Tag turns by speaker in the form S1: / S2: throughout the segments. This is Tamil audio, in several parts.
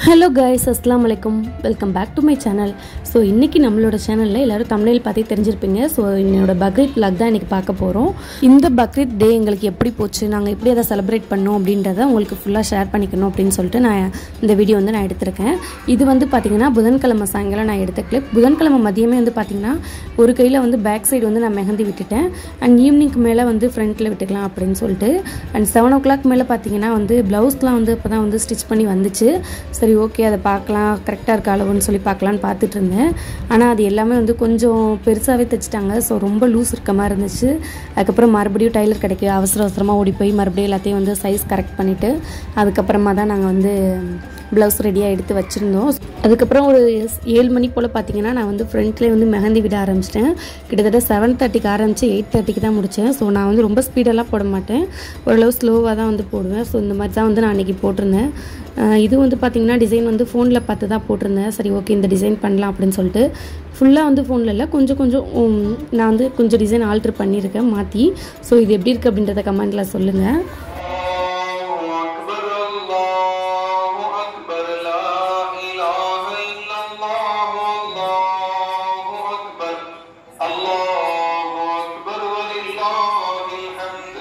S1: ஹலோ கைஸ் அஸ்லாம் வலைக்கம் welcome back to my channel so இன்றைக்கி நம்மளோட சேனலில் எல்லோரும் தமிழில் பார்த்தே தெரிஞ்சிருப்பீங்க ஸோ என்னோட பக்ரீத் vlog தான் இன்றைக்கி பார்க்க போகிறோம் இந்த பக்ரீத் டே எங்களுக்கு எப்படி போச்சு நாங்கள் எப்படி அதை செலிப்ரேட் பண்ணோம் அப்படின்றத உங்களுக்கு ஃபுல்லாக ஷேர் பண்ணிக்கணும் அப்படின்னு சொல்லிட்டு நான் இந்த வீடியோ வந்து நான் எடுத்திருக்கேன் இது வந்து பார்த்திங்கன்னா புதன்கிழமை சாயங்காலம் நான் எடுத்த கிளிப் புதன்கிழமை மதியமே வந்து பார்த்திங்கன்னா ஒரு கையில் வந்து பேக் சைடு வந்து நான் மெஹந்தி விட்டுட்டேன் அண்ட் ஈவினிங்க்கு மேலே வந்து ஃப்ரண்ட்டில் விட்டுக்கலாம் அப்படின்னு சொல்லிட்டு அண்ட் செவன் ஓ கிளாக் மேலே பார்த்தீங்கன்னா வந்து ப்ளவுஸ்லாம் வந்து இப்போ தான் வந்து ஸ்டிச் பண்ணி வந்துச்சு சரி ஓகே அதை பார்க்கலாம் கரெக்டாக இருக்க அளவுன்னு சொல்லி பார்க்கலான்னு பார்த்துட்டு இருந்தேன் ஆனால் அது எல்லாமே வந்து கொஞ்சம் பெருசாகவே தைச்சிட்டாங்க ஸோ ரொம்ப லூஸ் இருக்க மாதிரி இருந்துச்சு அதுக்கப்புறம் மறுபடியும் டைலர் கடைக்கு அவசர அவசரமாக ஓடி போய் மறுபடியும் எல்லாத்தையும் வந்து சைஸ் கரெக்ட் பண்ணிவிட்டு அதுக்கப்புறமா தான் நாங்கள் வந்து ப்ளவுஸ் ரெடியாக எடுத்து வச்சுருந்தோம் அதுக்கப்புறம் ஒரு ஏழு மணி போல் பார்த்தீங்கன்னா நான் வந்து ஃப்ரண்ட்லேயே வந்து மெஹந்தி விட ஆரம்பிச்சிட்டேன் கிட்டத்தட்ட செவன் தேர்ட்டிக்கு ஆரம்பித்து எயிட் தேர்ட்டிக்கு தான் முடித்தேன் ஸோ நான் வந்து ரொம்ப ஸ்பீடெல்லாம் போட மாட்டேன் ஓரளவு ஸ்லோவாக தான் வந்து போடுவேன் ஸோ இந்த மாதிரி தான் வந்து நான் அன்றைக்கி போட்டிருந்தேன் அஹ் இது வந்து பார்த்திங்கன்னா டிசைன் வந்து ஃபோனில் பார்த்து தான் போட்டிருந்தேன் சரி ஓகே இந்த டிசைன் பண்ணலாம் அப்படின்னு சொல்லிட்டு ஃபுல்லாக வந்து ஃபோனில் இல்லை கொஞ்சம் கொஞ்சம் உம், நான் வந்து கொஞ்சம் டிசைன் ஆல்ட்ரு பண்ணியிருக்கேன் மாற்றி ஸோ இது எப்படி இருக்குது அப்படின்றத கமெண்ட்டில் சொல்லுங்கள்
S2: الله أكبر الله أكبر لا إله إلا الله الله أكبر الله أكبر ولله الحمد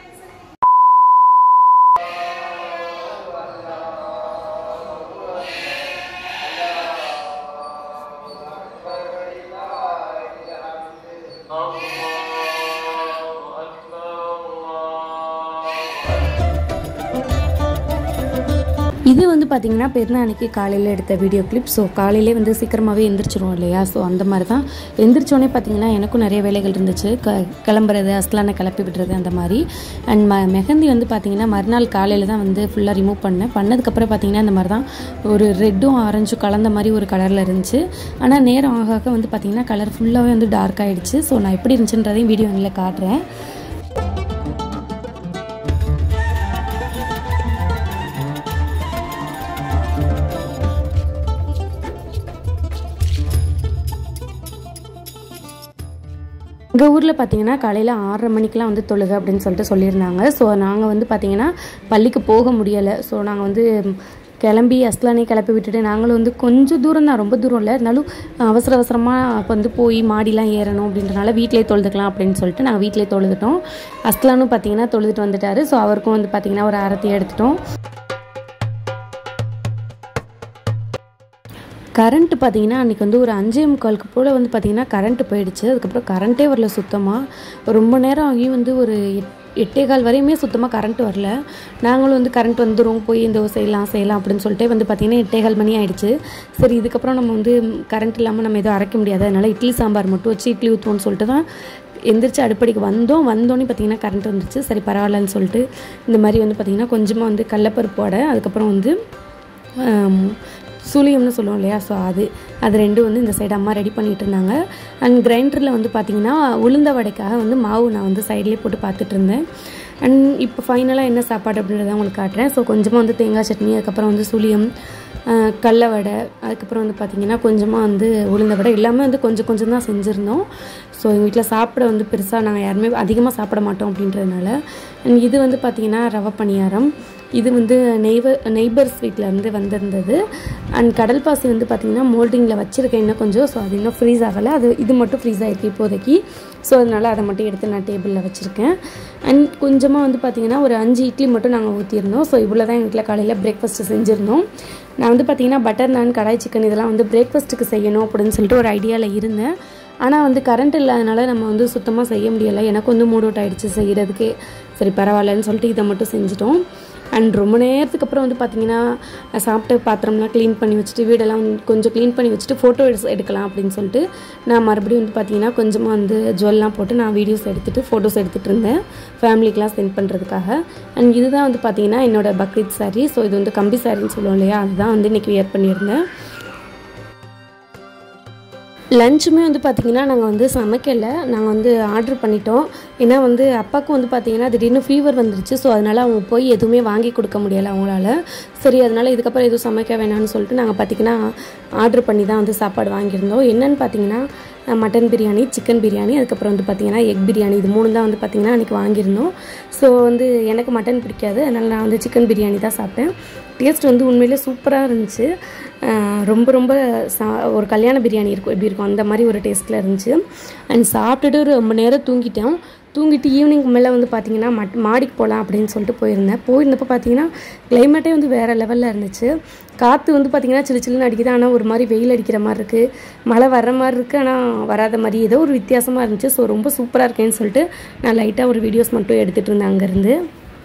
S2: الله أكبر الله
S1: இது வந்து பார்த்திங்கன்னா பெருநாள் அன்னைக்கு காலையில் எடுத்த வீடியோ கிளிப் ஸோ காலையிலே வந்து சீக்கிரமாகவே எந்திரிச்சிரும் இல்லையா ஸோ அந்த மாதிரி தான் எந்திரிச்சோடனே பார்த்தீங்கன்னா எனக்கும் நிறைய வேலைகள் இருந்துச்சு க கிளம்புறது அஸ்லானை கிளப்பி விடுறது அந்த மாதிரி அண்ட் ம மெஹந்தி வந்து பார்த்திங்கன்னா மறுநாள் காலையில் தான் வந்து ஃபுல்லாக ரிமூவ் பண்ணேன் பண்ணதுக்கப்புறம் பார்த்தீங்கன்னா இந்த மாதிரி தான் ஒரு ரெட்டும் ஆரஞ்சும் கலந்த மாதிரி ஒரு கலரில் இருந்துச்சு ஆனால் நேரம் ஆக ஆக வந்து பார்த்திங்கன்னா கலர் ஃபுல்லாகவே வந்து டார்க் ஆகிடுச்சு ஸோ நான் எப்படி இருந்துச்சுன்றதையும் வீடியோ இதில் காட்டுறேன் எங்கள் ஊரில் பார்த்தீங்கன்னா காலையில் ஆறரை மணிக்கெலாம் வந்து தொழுக அப்படின்னு சொல்லிட்டு சொல்லியிருந்தாங்க ஸோ நாங்கள் வந்து பார்த்தீங்கன்னா பள்ளிக்கு போக முடியலை ஸோ நாங்கள் வந்து கிளம்பி அஸ்லானே கிளப்பி விட்டுட்டு நாங்களும் வந்து கொஞ்சம் தூரம் தான் ரொம்ப தூரம் இல்லை இருந்தாலும் அவசர அவசரமாக அப்போ வந்து போய் மாடிலாம் ஏறணும் அப்படின்றனால வீட்டிலே தொழுதுக்கலாம் அப்படின்னு சொல்லிட்டு நாங்கள் வீட்டிலே தொழுதுட்டோம் அஸ்லானும் பார்த்தீங்கன்னா தொழுதுட்டு வந்துட்டாரு ஸோ அவருக்கும் வந்து பார்த்தீங்கன்னா ஒரு அரத்தி எடுத்துட்டோம் கரண்ட்டு பார்த்தீங்கன்னா அன்றைக்கி வந்து ஒரு அஞ்சே முக்காலுக்கு போல் வந்து பார்த்தீங்கன்னா கரண்ட்டு போயிடுச்சு அதுக்கப்புறம் கரண்ட்டே வரல சுத்தமாக ரொம்ப நேரம் ஆகி வந்து ஒரு எட் எட்டே கால் வரையுமே சுத்தமாக கரண்ட் வரல நாங்களும் வந்து கரண்ட் வந்துடும் போய் இந்த செய்யலாம் செய்யலாம் அப்படின்னு சொல்லிட்டு வந்து பார்த்திங்கன்னா எட்டே கால் மணி ஆயிடுச்சு சரி இதுக்கப்புறம் நம்ம வந்து கரண்ட் இல்லாமல் நம்ம எதுவும் அரைக்க முடியாது அதனால் இட்லி சாம்பார் மட்டும் வச்சு இட்லி ஊற்றுவோம்னு சொல்லிட்டு தான் எந்திரிச்சு அடுப்படிக்கு வந்தோம் வந்தோடனே பார்த்தீங்கன்னா கரண்ட் வந்துச்சு சரி பரவாயில்லன்னு சொல்லிட்டு இந்த மாதிரி வந்து பார்த்திங்கன்னா கொஞ்சமாக வந்து கடலப்பருப்பு வடை அதுக்கப்புறம் வந்து ஆம், சூலியம்னு சொல்லுவோம் இல்லையா ஸோ அது அது ரெண்டும் வந்து இந்த சைடு அம்மா ரெடி பண்ணிட்டு இருந்தாங்க அண்ட் கிரைண்டரில் வந்து பார்த்திங்கன்னா உளுந்த வடைக்காக வந்து மாவு நான் வந்து சைட்லேயே போட்டு பார்த்துட்டு இருந்தேன் அண்ட் இப்போ ஃபைனலாக என்ன சாப்பாடு அப்படின்றத உங்களுக்கு காட்டுறேன் ஸோ கொஞ்சமாக வந்து தேங்காய் சட்னி அதுக்கப்புறம் வந்து சூலியம் ஆஹ், கடல வடை அதுக்கப்புறம் வந்து பார்த்திங்கன்னா கொஞ்சமாக வந்து உளுந்த வடை எல்லாமே வந்து கொஞ்சம் கொஞ்சம் தான் செஞ்சுருந்தோம் ஸோ எங்கள் வீட்டில் சாப்பிட வந்து பெருசாக நாங்கள் யாருமே அதிகமாக சாப்பிட மாட்டோம் அப்படின்றதுனால அண்ட் இது வந்து பார்த்திங்கன்னா ரவை பணியாரம் இது வந்து நெய்பர் நெய்பர்ஸ் வீட்டிலேருந்து வந்திருந்தது அண்ட் கடல் பாசி வந்து பார்த்திங்கன்னா மோல்டிங்கில் வச்சுருக்கேன் இன்னும் கொஞ்சம் ஸோ அது இன்னும் ஃப்ரீஸ் ஆகலை அது இது மட்டும் ஃப்ரீஸ் ஆகிருக்கு இப்போதைக்கு ஸோ அதனால் அதை மட்டும் எடுத்து நான் டேபிளில் வச்சுருக்கேன் அண்ட் கொஞ்சமாக வந்து பார்த்திங்கன்னா ஒரு அஞ்சு இட்லி மட்டும் நாங்கள் ஊற்றிருந்தோம் ஸோ இவ்வளோ தான் எங்கள் வீட்டில் காலையில் பிரேக்ஃபாஸ்ட்டு செஞ்சுருந்தோம் நான் வந்து பார்த்திங்கன்னா பட்டர் நான் கடாய் சிக்கன் இதெல்லாம் வந்து பிரேக்ஃபாஸ்ட்டுக்கு செய்யணும் அப்படின்னு சொல்லிட்டு ஒரு ஐடியாவில் இருந்தேன் ஆனால் வந்து கரண்ட் இல்லாதனால நம்ம வந்து சுத்தமாக செய்ய முடியலை எனக்கு வந்து மூட் அவுட் ஆகிடுச்சு செய்கிறதுக்கே சரி பரவாயில்லன்னு சொல்லிட்டு இதை மட்டும் செஞ்சுட்டோம் அண்ட் ரொம்ப நேரத்துக்கு அப்புறம் வந்து பார்த்திங்கன்னா சாப்பிட்ட பாத்திரம்லாம் க்ளீன் பண்ணி வச்சுட்டு வீடெல்லாம் வந்து கொஞ்சம் க்ளீன் பண்ணி வச்சுட்டு ஃபோட்டோ எடுத்து எடுக்கலாம் அப்படின்னு சொல்லிட்டு நான் மறுபடியும் வந்து பார்த்திங்கன்னா கொஞ்சமாக வந்து ஜுவல்லாம் போட்டு நான் வீடியோஸ் எடுத்துகிட்டு ஃபோட்டோஸ் எடுத்துகிட்டு இருந்தேன் ஃபேமிலிக்கெலாம் சென்ட் பண்ணுறதுக்காக அண்ட் இதுதான் வந்து பார்த்திங்கன்னா என்னோட பக்ரீத் saree ஸோ இது வந்து கம்பி சாரின்னு சொல்லுவோம் இல்லையா அதுதான் வந்து இன்றைக்கி வியர் பண்ணியிருந்தேன் லஞ்சுமே வந்து பார்த்திங்கன்னா நாங்கள் வந்து சமைக்கலை நாங்கள் வந்து ஆர்டர் பண்ணிட்டோம் ஏன்னா வந்து அப்பாவுக்கும் வந்து பார்த்திங்கன்னா திடீர்னு ஃபீவர் வந்துருச்சு ஸோ அதனால் அவங்க போய் எதுவுமே வாங்கி கொடுக்க முடியலை அவங்களால சரி அதனால் இதுக்கப்புறம் எதுவும் சமைக்க வேணாம்னு சொல்லிட்டு நாங்கள் பார்த்திங்கன்னா ஆர்டர் பண்ணி தான் வந்து சாப்பாடு வாங்கியிருந்தோம் என்னன்னு பார்த்தீங்கன்னா மட்டன் பிரியாணி சிக்கன் பிரியாணி அதுக்கப்புறம் வந்து பார்த்திங்கன்னா எக் பிரியாணி இது மூணு தான் வந்து பார்த்திங்கன்னா அன்றைக்கி வாங்கியிருந்தோம் ஸோ வந்து எனக்கு மட்டன் பிடிக்காது அதனால் நான் வந்து சிக்கன் பிரியாணி தான் சாப்பிட்டேன் டேஸ்ட் வந்து உண்மையிலே சூப்பராக இருந்துச்சு அஹ் ரொம்ப ரொம்ப சா ஒரு கல்யாண பிரியாணி இருக்கும் எப்படி இருக்கும் அந்த மாதிரி ஒரு டேஸ்ட்டில் இருந்துச்சு அண்ட் சாப்பிட்டுட்டு ஒரு ரொம்ப நேரம் தூங்கிட்டோம் தூங்கிட்டு ஈவினிங் மேலே வந்து பார்த்தீங்கன்னா மட் மாடிக்கு போகலாம் அப்படின்னு சொல்லிட்டு போயிருந்தேன் போயிருந்தப்போ பார்த்தீங்கன்னா கிளைமேட்டே வந்து வேறு லெவலில் இருந்துச்சு காற்று வந்து பார்த்தீங்கன்னா சிலு சில்லுன்னு அடிக்குது ஆனால் ஒரு மாதிரி வெயில் அடிக்கிற மாதிரி இருக்குது மழை வர்ற மாதிரி இருக்குது ஆனால் வராத மாதிரி ஏதோ ஒரு வித்தியாசமாக இருந்துச்சு ஸோ ரொம்ப சூப்பராக இருக்கேன்னு சொல்லிட்டு நான் லைட்டாக ஒரு வீடியோஸ் மட்டும் எடுத்துகிட்டு இருந்தேன் அங்கேருந்து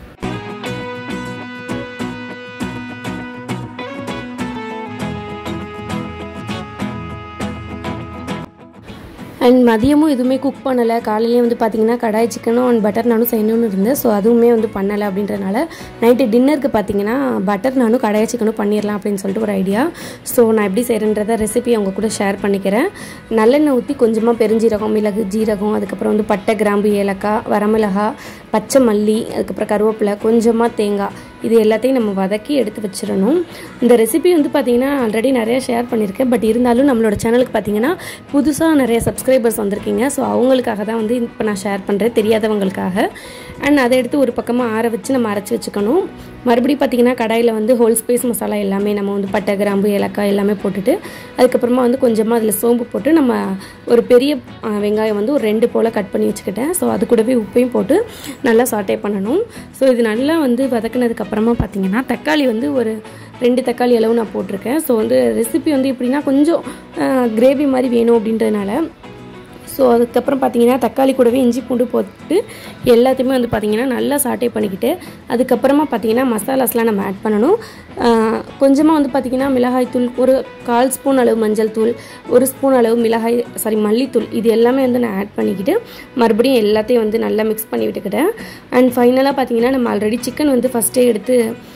S1: அண்ட் மதியமும் எதுவுமே குக் பண்ணலை காலையிலேயே வந்து பார்த்தீங்கன்னா கடாய் சிக்கனும் அண்ட் பட்டர் நானும் செய்யணும்னு இருந்தேன் ஸோ அதுவுமே வந்து பண்ணலை அப்படின்றனால நைட்டு டின்னருக்கு பார்த்தீங்கன்னா பட்டர் நானும் கடாய் சிக்கனும் பண்ணிடலாம் அப்படின்னு சொல்லிட்டு ஒரு ஐடியா ஸோ நான் எப்படி செய்கிறேன்றத ரெசிபி அவங்க கூட ஷேர் பண்ணிக்கிறேன் நல்லெண்ணெய் ஊற்றி கொஞ்சமாக பெருஞ்சீரகம் மிளகு ஜீரகம் அதுக்கப்புறம் வந்து பட்டை கிராம்பு ஏலக்காய் வரமிளகா பச்சை மல்லி அதுக்கப்புறம் கருவேப்பிலை கொஞ்சமாக தேங்காய் இது எல்லாத்தையும் நம்ம வதக்கி எடுத்து வச்சிடணும் இந்த ரெசிபி வந்து பார்த்தீங்கன்னா ஆல்ரெடி நிறைய ஷேர் பண்ணியிருக்கேன் பட் இருந்தாலும் நம்மளோட சேனலுக்கு பார்த்தீங்கன்னா புதுசாக நிறைய சப்ஸ்கிரைபர்ஸ் வந்திருக்கீங்க ஸோ அவங்களுக்காக தான் வந்து இப்போ நான் ஷேர் பண்ணுறேன் தெரியாதவங்களுக்காக அண்ட் அதை எடுத்து ஒரு பக்கமாக ஆற வச்சு நம்ம அரைச்சி வச்சுக்கணும் மறுபடியும் பார்த்தீங்கன்னா கடாயில் வந்து ஹோல் ஸ்பைஸ் மசாலா எல்லாமே நம்ம வந்து பட்டை கிராம்பு ஏலக்காய் எல்லாமே போட்டுட்டு அதுக்கப்புறமா வந்து கொஞ்சமாக அதில் சோம்பு போட்டு நம்ம ஒரு பெரிய ஆ, வெங்காயம் வந்து ஒரு ரெண்டு போல் கட் பண்ணி வச்சுக்கிட்டேன் ஸோ அது கூடவே உப்பையும் போட்டு நல்லா சாட்டே பண்ணணும் ஸோ இது நல்லா வந்து வதக்குனதுக்கு அப்புறமா பார்த்தீங்கன்னா தக்காளி வந்து ஒரு ரெண்டு தக்காளி அளவு நான் போட்டிருக்கேன் ஸோ வந்து ரெசிபி வந்து எப்படின்னா கொஞ்சம் கிரேவி மாதிரி வேணும் அப்படின்றதுனால ஸோ அதுக்கப்புறம் பார்த்தீங்கன்னா தக்காளி கூடவே இஞ்சி பூண்டு போட்டு எல்லாத்தையுமே வந்து பார்த்தீங்கன்னா நல்லா சாட்டே பண்ணிக்கிட்டு அதுக்கப்புறமா பார்த்தீங்கன்னா மசாலாஸ்லாம் நம்ம ஆட் பண்ணணும் கொஞ்சமாக வந்து பார்த்தீங்கன்னா மிளகாய் தூள் ஒரு கால் ஸ்பூன் அளவு மஞ்சள் தூள் ஒரு ஸ்பூன் அளவு மிளகாய் சாரி மல்லித்தூள் இது எல்லாமே வந்து நான் ஆட் பண்ணிக்கிட்டு மறுபடியும் எல்லாத்தையும் வந்து நல்லா மிக்ஸ் பண்ணி விட்டுக்கிட்டேன் அண்ட் ஃபைனலாக பார்த்தீங்கன்னா நம்ம ஆல்ரெடி சிக்கன் வந்து ஃபஸ்ட்டே எடுத்து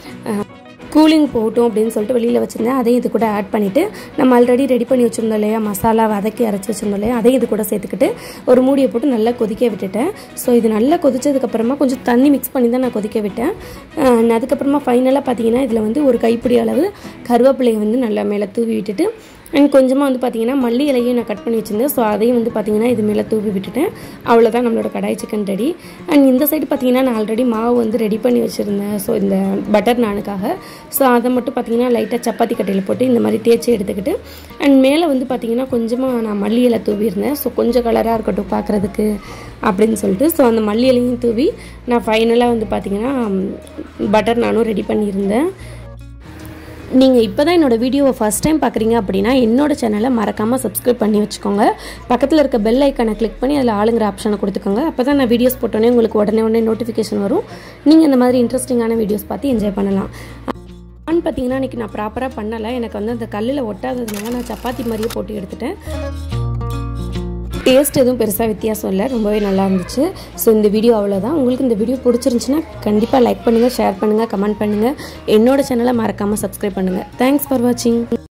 S1: கூலிங் போகட்டும் அப்படின்னு சொல்லிட்டு வெளியில் வச்சுருந்தேன் அதையும் இது கூட ஆட் பண்ணிவிட்டு நம்ம ஆல்ரெடி ரெடி பண்ணி வச்சுருந்தோம் இல்லையா மசாலா வதக்கி அரைச்சி வச்சுருந்தோம் இல்லையா அதையும் இது கூட சேர்த்துக்கிட்டு ஒரு மூடியை போட்டு நல்லா கொதிக்க விட்டுட்டேன் ஸோ இது நல்லா கொதிச்சதுக்கப்புறமா கொஞ்சம் தண்ணி மிக்ஸ் பண்ணி தான் நான் கொதிக்க விட்டேன் அஹ் அதுக்கப்புறமா ஃபைனலாக பார்த்தீங்கன்னா இதில் வந்து ஒரு கைப்பிடி அளவு கருவேப்பிலையை வந்து நல்லா மேலே தூவி விட்டுட்டு அண்ட் கொஞ்சமாக வந்து பார்த்தீங்கன்னா மல்லி இலையும் நான் கட் பண்ணி வச்சுருந்தேன் ஸோ அதையும் வந்து பார்த்தீங்கன்னா இது மேலே தூவி விட்டுட்டேன் அவ்வளோதான் நம்மளோட கடாய் சிக்கன் ரெடி அண்ட் இந்த சைடு பார்த்தீங்கன்னா நான் ஆல்ரெடி மாவு வந்து ரெடி பண்ணி வச்சுருந்தேன் ஸோ இந்த பட்டர் நானுக்காக ஸோ அதை மட்டும் பார்த்தீங்கன்னா லைட்டாக சப்பாத்தி கட்டையில் போட்டு இந்த மாதிரி தேய்ச்சி எடுத்துக்கிட்டு அண்ட் மேலே வந்து பார்த்தீங்கன்னா கொஞ்சமாக நான் மல்லி இலை தூவியிருந்தேன் ஸோ கொஞ்சம் கலராக இருக்கட்டும் பார்க்குறதுக்கு அப்படின்னு சொல்லிட்டு ஸோ அந்த மல்லி இலையும் தூவி நான் ஃபைனலாக வந்து பார்த்தீங்கன்னா பட்டர் நானும் ரெடி பண்ணியிருந்தேன் நீங்கள் இப்போ தான் என்னோட வீடியோவை ஃபஸ்ட் டைம் பார்க்குறீங்க அப்படின்னா என்னோட சேனலை மறக்காமல் சப்ஸ்கிரைப் பண்ணி வச்சுக்கோங்க பக்கத்தில் இருக்க பெல் ஐக்கானை கிளிக் பண்ணி அதில் ஆளுங்கிற ஆப்ஷனை கொடுத்துக்கோங்க அப்போ தான் நான் வீடியோஸ் போட்டோன்னே உங்களுக்கு உடனே உடனே நோட்டிஃபிகேஷன் வரும் நீங்கள் இந்த மாதிரி இன்ட்ரெஸ்டிங்கான வீடியோஸ் பார்த்து என்ஜாய் பண்ணலாம் ஆன் பார்த்தீங்கன்னா இன்றைக்கி நான் ப்ராப்பராக பண்ணலை எனக்கு வந்து அந்த கல்லில் ஒட்டாததுனால நான் சப்பாத்தி மாதிரியே போட்டு எடுத்துட்டேன் டேஸ்ட் எதுவும் பெருசாக வித்தியாசம் இல்லை ரொம்பவே நல்லா இருந்துச்சு ஸோ இந்த வீடியோ அவ்வளோதான் உங்களுக்கு இந்த வீடியோ பிடிச்சிருந்துச்சுன்னா கண்டிப்பாக லைக் பண்ணுங்கள் ஷேர் பண்ணுங்கள் கமெண்ட் பண்ணுங்கள் என்னோட சேனலை மறக்காமல் சப்ஸ்கிரைப் பண்ணுங்கள் தேங்க்ஸ் ஃபார் வாட்சிங்